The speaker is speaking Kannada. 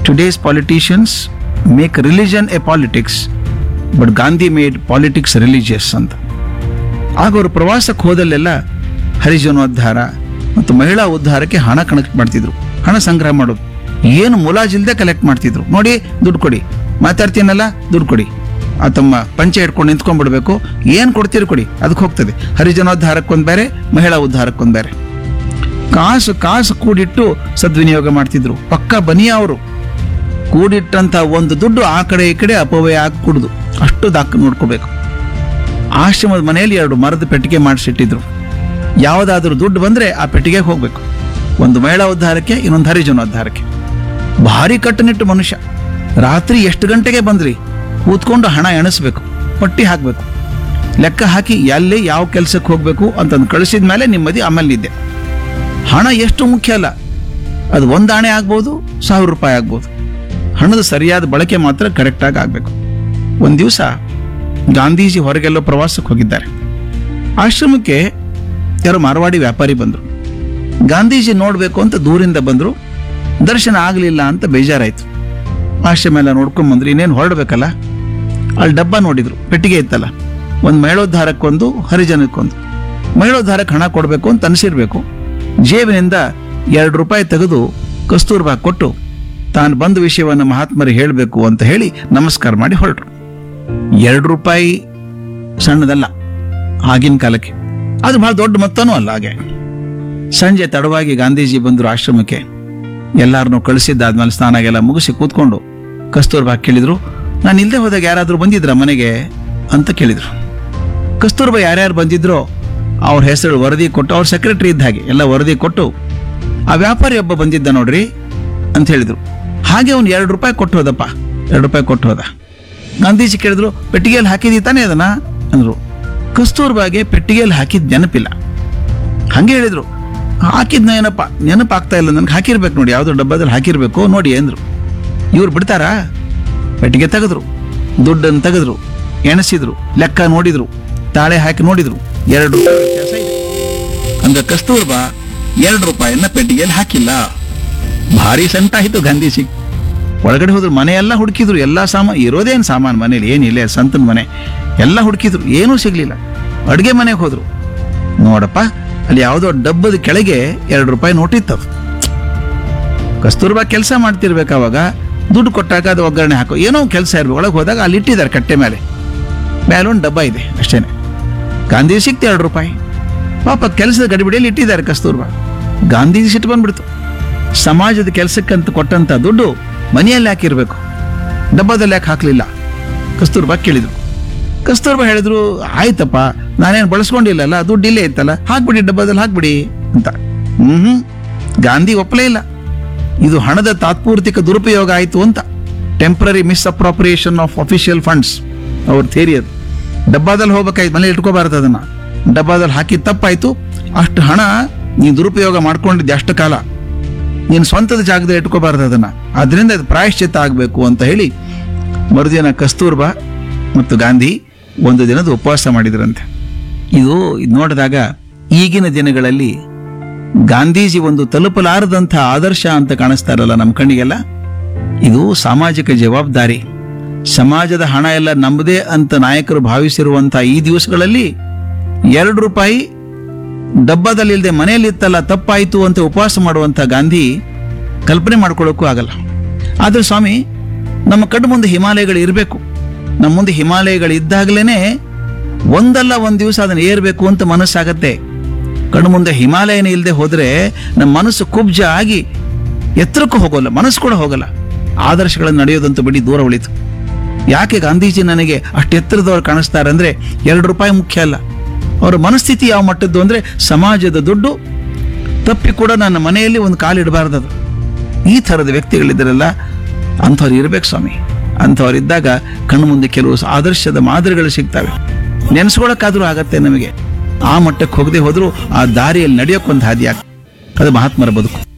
today's politicians make religion a politics but Gandhi made politics religious ಅಂತ ಆಗ ಅವರು ಪ್ರವಾಸಕ್ಕೆ ಹೋದಲ್ಲೆಲ್ಲ ಹರಿಜನೋದ್ಧಾರ ಮತ್ತು ಮಹಿಳಾ ಉದ್ಧಾರಕ್ಕೆ ಹಣ ಕನೆಕ್ಟ್ ಮಾಡ್ತಿದ್ರು ಹಣ ಸಂಗ್ರಹ ಮಾಡೋದು ಏನು ಮುಲಾಜಿಲ್ದೆ ಕಲೆಕ್ಟ್ ಮಾಡ್ತಿದ್ರು ನೋಡಿ ದುಡ್ಡು ಕೊಡಿ ಮಾತಾಡ್ತೀನಲ್ಲ ದುಡ್ಡು ಕೊಡಿ ಆ ತಮ್ಮ ಪಂಚೆ ಹಿಡ್ಕೊಂಡು ನಿಂತ್ಕೊಂಡ್ಬಿಡ್ಬೇಕು ಏನು ಕೊಡ್ತೀರಿ ಕೊಡಿ ಅದಕ್ಕೆ ಹೋಗ್ತದೆ ಹರಿಜನೋದ್ಧಾರಕ್ಕೊಂದು ಬೇರೆ ಮಹಿಳಾ ಉದ್ಧಾರಕ್ಕೊಂದು ಬೇರೆ ಕಾಸು ಕಾಸು ಕೂಡಿಟ್ಟು ಸದ್ವಿನಿಯೋಗ ಮಾಡ್ತಿದ್ರು ಪಕ್ಕ ಬನಿಯ ಅವರು ಕೂಡಿಟ್ಟಂತ ಒಂದು ದುಡ್ಡು ಆ ಕಡೆ ಈ ಕಡೆ ಅಪವ್ಯಯ ಆಗಿ ಕುಡ್ದು ಅಷ್ಟು ದಾಕ್ ನೋಡ್ಕೋಬೇಕು ಆಶ್ರಮದ ಮನೆಯಲ್ಲಿ ಎರಡು ಮರದ ಪೆಟ್ಟಿಗೆ ಮಾಡಿಸಿಟ್ಟಿದ್ರು ಯಾವುದಾದ್ರೂ ದುಡ್ಡು ಬಂದ್ರೆ ಆ ಪೆಟ್ಟಿಗೆಗೆ ಹೋಗ್ಬೇಕು ಒಂದು ಮಹಿಳಾ ಉದ್ಧಾರಕ್ಕೆ ಇನ್ನೊಂದು ಹರಿಜನೋದ್ಧಾರಕ್ಕೆ ಭಾರಿ ಕಟ್ಟುನಿಟ್ಟು ಮನುಷ್ಯ ರಾತ್ರಿ ಎಷ್ಟು ಗಂಟೆಗೆ ಬಂದ್ರಿ ಕೂತ್ಕೊಂಡು ಹಣ ಎಣಿಸ್ಬೇಕು ಪಟ್ಟಿ ಹಾಕಬೇಕು ಲೆಕ್ಕ ಹಾಕಿ ಎಲ್ಲಿ ಯಾವ ಕೆಲಸಕ್ಕೆ ಹೋಗ್ಬೇಕು ಅಂತಂದು ಕಳಿಸಿದ ಮೇಲೆ ನಿಮ್ಮದಿ ಆಮೇಲೆ ನಿದ್ದೆ ಹಣ ಎಷ್ಟು ಮುಖ್ಯ ಅಲ್ಲ ಅದು ಒಂದು ಆಣೆ ಆಗ್ಬೋದು ಸಾವಿರ ರೂಪಾಯಿ ಆಗ್ಬೋದು ಹಣದ ಸರಿಯಾದ ಬಳಕೆ ಮಾತ್ರ ಕರೆಕ್ಟಾಗಿ ಆಗಬೇಕು ಒಂದು ದಿವಸ ಗಾಂಧೀಜಿ ಹೊರಗೆಲ್ಲೋ ಪ್ರವಾಸಕ್ಕೆ ಹೋಗಿದ್ದಾರೆ ಆಶ್ರಮಕ್ಕೆ ಯಾರೋ ಮಾರವಾಡಿ ವ್ಯಾಪಾರಿ ಬಂದರು ಗಾಂಧೀಜಿ ನೋಡಬೇಕು ಅಂತ ದೂರಿಂದ ಬಂದರು ದರ್ಶನ ಆಗಲಿಲ್ಲ ಅಂತ ಬೇಜಾರಾಯಿತು ಆಶ್ರಮ ಎಲ್ಲ ನೋಡ್ಕೊಂಡ್ ಬಂದ್ರು ಇನ್ನೇನು ಹೊರಡ್ಬೇಕಲ್ಲ ಅಲ್ಲಿ ಡಬ್ಬ ನೋಡಿದ್ರು ಪೆಟ್ಟಿಗೆ ಇತ್ತಲ್ಲ ಒಂದು ಮಹಿಳೋದ್ಧಾರಕ್ಕೊಂದು ಹರಿಜನಕ್ಕೊಂದು ಮಹಿಳೋದ್ಧಾರಕ್ಕೆ ಹಣ ಕೊಡಬೇಕು ಅಂತ ಅನಿಸಿರ್ಬೇಕು ಜೇಬಿನಿಂದ ಎರಡು ರೂಪಾಯಿ ತೆಗೆದು ಕಸ್ತೂರ್ಬಾ ಕೊಟ್ಟು ತಾನು ಬಂದ ವಿಷಯವನ್ನು ಮಹಾತ್ಮರಿಗೆ ಹೇಳಬೇಕು ಅಂತ ಹೇಳಿ ನಮಸ್ಕಾರ ಮಾಡಿ ಹೊರಟರು ಎರಡು ರೂಪಾಯಿ ಸಣ್ಣದಲ್ಲ ಆಗಿನ ಕಾಲಕ್ಕೆ ಅದು ಬಹಳ ದೊಡ್ಡ ಮೊತ್ತನೂ ಅಲ್ಲ ಹಾಗೆ ಸಂಜೆ ತಡವಾಗಿ ಗಾಂಧೀಜಿ ಬಂದರು ಆಶ್ರಮಕ್ಕೆ ಎಲ್ಲಾರನ್ನೂ ಕಳಿಸಿದ್ದಾದ್ಮೇಲೆ ಸ್ನಾನಾಗೆಲ್ಲ ಮುಗಿಸಿ ಕೂತ್ಕೊಂಡು ಕಸ್ತೂರ್ಬಾ ಕೇಳಿದ್ರು ನಾನು ಇಲ್ಲದೆ ಹೋದಾಗ ಯಾರಾದರೂ ಬಂದಿದ್ರ ಮನೆಗೆ ಅಂತ ಕೇಳಿದ್ರು ಕಸ್ತೂರ್ಬಾ ಯಾರ್ಯಾರು ಬಂದಿದ್ರೋ ಅವ್ರ ಹೆಸರು ವರದಿ ಕೊಟ್ಟು ಅವ್ರ ಸೆಕ್ರೆಟರಿ ಇದ್ದ ಹಾಗೆ ಎಲ್ಲ ವರದಿ ಕೊಟ್ಟು ಆ ವ್ಯಾಪಾರಿ ಒಬ್ಬ ಬಂದಿದ್ದ ನೋಡ್ರಿ ಅಂತ ಹೇಳಿದ್ರು ಹಾಗೆ ಅವ್ನು ಎರಡು ರೂಪಾಯಿ ಕೊಟ್ಟು ಹೋದಪ್ಪ ಎರಡು ರೂಪಾಯಿ ಕೊಟ್ಟು ಹೋದ ಗಾಂಧೀಜಿ ಕೇಳಿದ್ರು ಪೆಟ್ಟಿಗೆಯಲ್ಲಿ ಹಾಕಿದಿ ತಾನೇ ಅದನ್ನ ಅಂದ್ರು ಕಸ್ತೂರ್ಬಾಗೆ ಪೆಟ್ಟಿಗೆಯಲ್ಲಿ ಹಾಕಿದ ನೆನಪಿಲ್ಲ ಹಂಗೆ ಹೇಳಿದ್ರು ಹಾಕಿದ್ನ ಏನಪ್ಪ ನೆನಪಾಗ್ತಾ ಇಲ್ಲ ನನ್ಗೆ ಹಾಕಿರ್ಬೇಕು ನೋಡಿ ಯಾವುದೋ ಡಬ್ಬದಲ್ಲಿ ಹಾಕಿರ್ಬೇಕು ನೋಡಿ ಅಂದ್ರು ಇವ್ರು ಬಿಡ್ತಾರಾ ಪೆಟ್ಟಿಗೆ ತೆಗೆದ್ರು ದುಡ್ಡನ್ನು ತೆಗೆದ್ರು ಎಣಿಸಿದ್ರು ಲೆಕ್ಕ ನೋಡಿದ್ರು ತಾಳೆ ಹಾಕಿ ನೋಡಿದ್ರು ಎರಡು ರೂಪಾಯಿ ವ್ಯತ್ಯಾಸ ಇದೆ ಹಂಗ ಕಸ್ತೂರ್ಬಾ ಎರಡು ರೂಪಾಯಿಯನ್ನ ಪೆಟ್ಟಿಗೆಯಲ್ಲಿ ಹಾಕಿಲ್ಲ ಭಾರಿ ಸಂಟಾಯಿತು ಗಾಂಧೀಜಿ ಒಳಗಡೆ ಹೋದ್ರು ಮನೆಯೆಲ್ಲ ಹುಡುಕಿದ್ರು ಎಲ್ಲ ಸಾಮಾನು ಇರೋದೇನು ಸಾಮಾನು ಮನೇಲಿ ಏನಿಲ್ಲ ಸಂತನ ಮನೆ ಎಲ್ಲ ಹುಡುಕಿದ್ರು ಏನೂ ಸಿಗ್ಲಿಲ್ಲ ಅಡುಗೆ ಮನೆಗೆ ಹೋದ್ರು ನೋಡಪ್ಪ ಅಲ್ಲಿ ಯಾವುದೋ ಡಬ್ಬದ ಕೆಳಗೆ ಎರಡು ರೂಪಾಯಿ ನೋಟಿತ್ತದು ಕಸ್ತೂರ್ಬಾ ಕೆಲಸ ಮಾಡ್ತಿರ್ಬೇಕು ಅವಾಗ ದುಡ್ಡು ಕೊಟ್ಟಾಗ ಅದು ಒಗ್ಗರಣೆ ಹಾಕೋ ಏನೋ ಕೆಲಸ ಇರ್ಬೇಕು ಒಳಗೆ ಹೋದಾಗ ಅಲ್ಲಿ ಇಟ್ಟಿದ್ದಾರೆ ಕಟ್ಟೆ ಮೇಲೆ ಮೇಲೆ ಒಂದು ಡಬ್ಬ ಇದೆ ಅಷ್ಟೇನೆ ಗಾಂಧೀಜಿ ಸಿಕ್ತು ಎರಡು ರೂಪಾಯಿ ಪಾಪ ಕೆಲಸದ ಗಡಿಬಿಡಿಯಲ್ಲಿ ಇಟ್ಟಿದ್ದಾರೆ ಕಸ್ತೂರ್ಬಾ ಗಾಂಧೀಜಿ ಸಿಟ್ಟು ಬಂದ್ಬಿಡ್ತು ಸಮಾಜದ ಕೆಲಸಕ್ಕಂತ ಕೊಟ್ಟಂತ ದುಡ್ಡು ಮನೆಯಲ್ಲಿ ಹಾಕಿರ್ಬೇಕು ಡಬ್ಬದಲ್ಲಿ ಯಾಕೆ ಹಾಕಲಿಲ್ಲ ಕಸ್ತೂರ್ಬಾ ಕೇಳಿದ್ರು ಕಸ್ತೂರ್ಬಾ ಹೇಳಿದ್ರು ಆಯ್ತಪ್ಪ ನಾನೇನು ಬಳಸ್ಕೊಂಡಿಲ್ಲಲ್ಲ ದುಡ್ಡು ಇಲ್ಲೇ ಇತ್ತಲ್ಲ ಹಾಕ್ಬಿಡಿ ಡಬ್ಬದಲ್ಲಿ ಹಾಕ್ಬಿಡಿ ಅಂತ ಹ್ಮ್ ಹ್ಮ್ ಗಾಂಧಿ ಒಪ್ಪಲೇ ಇಲ್ಲ ಇದು ಹಣದ ತಾತ್ಪೂರ್ತಿಕ ದುರುಪಯೋಗ ಆಯಿತು ಅಂತ temporary misappropriation of official funds ಅವ್ರ ಥೇರಿ ಅದು ಡಬ್ಬಾದಲ್ಲಿ ಹೋಗ್ಬೇಕಾಯ್ತು ಮನೇಲಿ ಇಟ್ಕೋಬಾರದು ಅದನ್ನ ಡಬ್ಬಾದಲ್ಲಿ ಹಾಕಿದ ತಪ್ಪಾಯ್ತು ಅಷ್ಟು ಹಣ ನೀನು ದುರುಪಯೋಗ ಮಾಡ್ಕೊಂಡಿದ್ದೆ ಅಷ್ಟು ಕಾಲ ನೀನು ಸ್ವಂತದ ಜಾಗದಲ್ಲಿ ಇಟ್ಕೋಬಾರದು ಅದನ್ನ ಅದರಿಂದ ಇದು ಪ್ರಾಯಶ್ಚಿತ್ತ ಆಗಬೇಕು ಅಂತ ಹೇಳಿ ಮರುದಿನ ಕಸ್ತೂರ್ಬಾ ಮತ್ತು ಗಾಂಧಿ ಒಂದು ದಿನದ ಉಪವಾಸ ಮಾಡಿದ್ರಂತೆ ಇದು ಇದ್ ನೋಡಿದಾಗ ಈಗಿನ ದಿನಗಳಲ್ಲಿ ಗಾಂಧೀಜಿ ಒಂದು ತಲುಪಲಾರದಂಥ ಆದರ್ಶ ಅಂತ ಕಾಣಿಸ್ತಾರಲ್ಲ ನಮ್ಮ ಕಣ್ಣಿಗೆಲ್ಲ ಇದು ಸಾಮಾಜಿಕ ಜವಾಬ್ದಾರಿ ಸಮಾಜದ ಹಣ ಎಲ್ಲ ನಮ್ಮದೇ ಅಂತ ನಾಯಕರು ಭಾವಿಸಿರುವಂಥ ಈ ದಿವಸಗಳಲ್ಲಿ ಎರಡು ರೂಪಾಯಿ ಡಬ್ಬದಲ್ಲಿಲ್ಲದೆ ಮನೆಯಲ್ಲಿ ಇತ್ತಲ್ಲ ತಪ್ಪಾಯಿತು ಅಂತ ಉಪವಾಸ ಮಾಡುವಂಥ ಗಾಂಧಿ ಕಲ್ಪನೆ ಮಾಡ್ಕೊಳ್ಳೋಕ್ಕೂ ಆಗಲ್ಲ ಆದ್ರೆ ಸ್ವಾಮಿ ನಮ್ಮ ಕಣ್ಣು ಮುಂದೆ ಹಿಮಾಲಯಗಳು ಇರಬೇಕು ನಮ್ಮ ಮುಂದೆ ಹಿಮಾಲಯಗಳು ಇದ್ದಾಗಲೇ ಒಂದಲ್ಲ ಒಂದು ದಿವಸ ಅದನ್ನು ಏರ್ಬೇಕು ಅಂತ ಮನಸ್ಸಾಗತ್ತೆ ಕಣ್ಣು ಮುಂದೆ ಹಿಮಾಲಯನೇ ಇಲ್ಲದೆ ಹೋದ್ರೆ ನಮ್ಮ ಮನಸ್ಸು ಕುಬ್ಜ ಆಗಿ ಎತ್ತರಕ್ಕೂ ಹೋಗೋಲ್ಲ ಮನಸ್ಸು ಕೂಡ ಹೋಗಲ್ಲ ಆದರ್ಶಗಳನ್ನು ನಡೆಯೋದಂತೂ ಬಿಡಿ ದೂರ ಉಳಿತು ಯಾಕೆ ಗಾಂಧೀಜಿ ನನಗೆ ಅಷ್ಟು ಎತ್ತರದವ್ರು ಕಾಣಿಸ್ತಾರೆ ಅಂದ್ರೆ ಎರಡು ರೂಪಾಯಿ ಮುಖ್ಯ ಅಲ್ಲ ಅವರ ಮನಸ್ಥಿತಿ ಯಾವ ಮಟ್ಟದ್ದು ಅಂದ್ರೆ ಸಮಾಜದ ದುಡ್ಡು ತಪ್ಪಿ ಕೂಡ ನನ್ನ ಮನೆಯಲ್ಲಿ ಒಂದು ಕಾಲಿಡಬಾರ್ದದು ಈ ಥರದ ವ್ಯಕ್ತಿಗಳಿದ್ದರಲ್ಲ ಅಂಥವ್ರು ಇರ್ಬೇಕು ಸ್ವಾಮಿ ಅಂಥವ್ರು ಇದ್ದಾಗ ಕಣ್ಣು ಮುಂದೆ ಕೆಲವು ಆದರ್ಶದ ಮಾದರಿಗಳು ಸಿಗ್ತವೆ ನೆನೆಸ್ಕೊಳಕ್ಕಾದ್ರೂ ಆಗತ್ತೆ ನಮಗೆ ಆ ಮಟ್ಟಕ್ಕೆ ಹೋಗದೆ ಹೋದ್ರೂ ಆ ದಾರಿಯಲ್ಲಿ ನಡೆಯೋಕ್ಕೊಂದು ಹಾದಿ ಆಗ ಅದು ಮಹಾತ್ಮರ ಬದುಕು